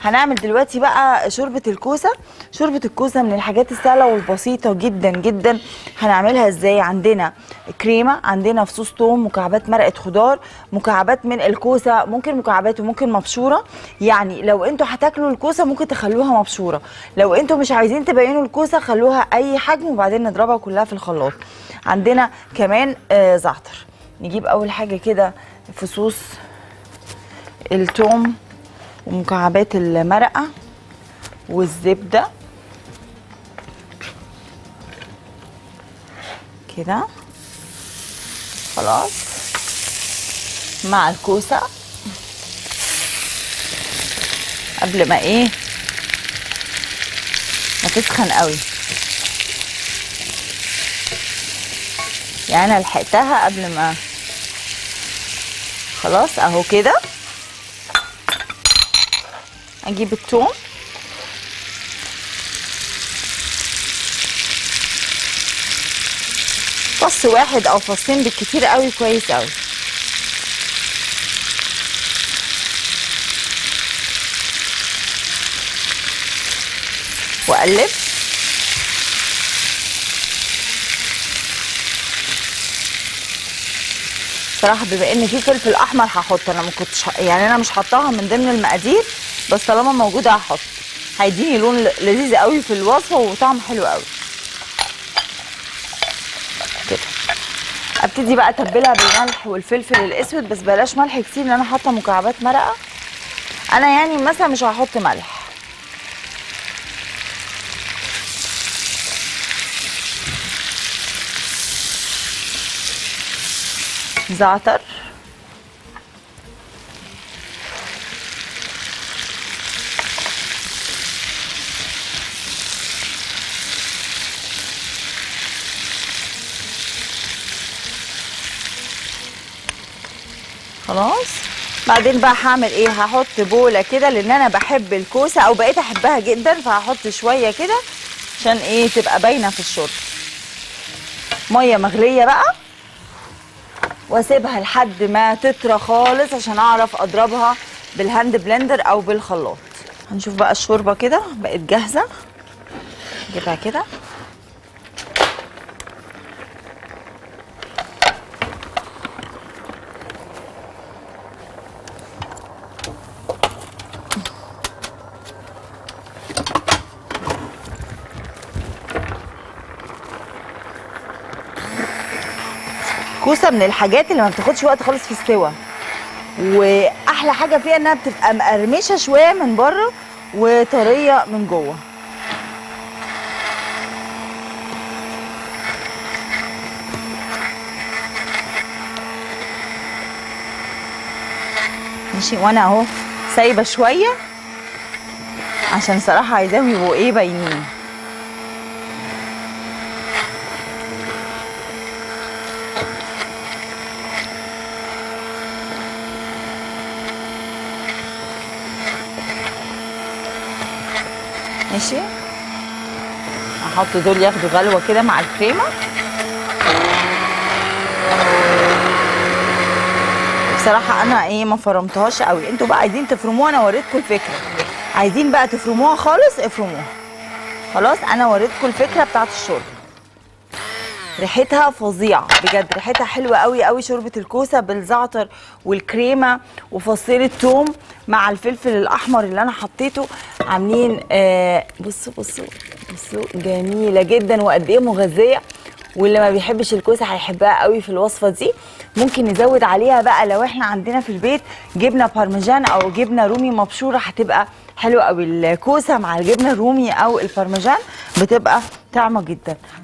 هنعمل دلوقتي بقى شوربه الكوسه شوربه الكوسه من الحاجات السهله والبسيطه جدا جدا هنعملها ازاي عندنا كريمه عندنا فصوص توم مكعبات مرقه خضار مكعبات من الكوسه ممكن مكعبات وممكن مبشوره يعني لو انتوا هتاكلوا الكوسه ممكن تخلوها مبشوره لو انتوا مش عايزين تبينوا الكوسه خلوها اي حجم وبعدين نضربها كلها في الخلاط عندنا كمان آه زعتر نجيب اول حاجه كده فصوص التوم ومكعبات المرقه والزبده كده خلاص مع الكوسه قبل ما ايه ما تسخن قوي يعني انا لحقتها قبل ما خلاص اهو كده اجيب الثوم فص واحد او فصين بالكتير قوي كويس قوي واقلب صراحه بما ان في فلفل احمر هحط انا ما كنتش ه- يعني انا مش حطاها من ضمن المقادير بس طالما موجوده هحط هيديني لون ل- لذيذ قوي في الوصفه وطعم حلو قوي كده ابتدي بقى اتبلها بالملح والفلفل الاسود بس بلاش ملح كتير لان انا حاطه مكعبات مرقه انا يعني مثلا مش هحط ملح زعتر خلاص بعدين بقى هعمل ايه هحط بوله كده لان انا بحب الكوسه او بقيت احبها جدا فهحط شويه كده عشان ايه تبقى باينه في الشرب ميه مغليه بقى واسيبها لحد ما تطرى خالص عشان اعرف اضربها بالهاند بلندر او بالخلاط هنشوف بقى الشوربه كده بقت جاهزه نجيبها كده كوسه من الحاجات اللي ما بتاخدش وقت خالص في السوا واحلى حاجه فيها انها بتبقى مقرمشه شويه من بره وطريه من جوه ماشي وانا اهو سايبه شويه عشان صراحه عايزاهم يبقوا ايه باينين ماشي هحط دول ياخدوا غلوه كده مع الكريمه بصراحه انا ايه ما فرمتهاش قوي انتوا بقى عايزين تفرموها انا وريتكم الفكره عايزين بقى تفرموها خالص افرموها خلاص انا وريتكم الفكره بتاعت الشرب ريحتها فظيعه بجد ريحتها حلوه قوي قوي شوربه الكوسه بالزعتر والكريمه وفصيل الثوم مع الفلفل الاحمر اللي انا حطيته عاملين آه بصوا بصوا بصوا جميله جدا وقد ايه مغذيه واللي ما بيحبش الكوسه هيحبها قوي في الوصفه دي ممكن نزود عليها بقى لو احنا عندنا في البيت جبنه بارميجان او جبنه رومي مبشوره هتبقى حلوه قوي الكوسه مع الجبنه الرومي او البارميجان بتبقى طعمه جدا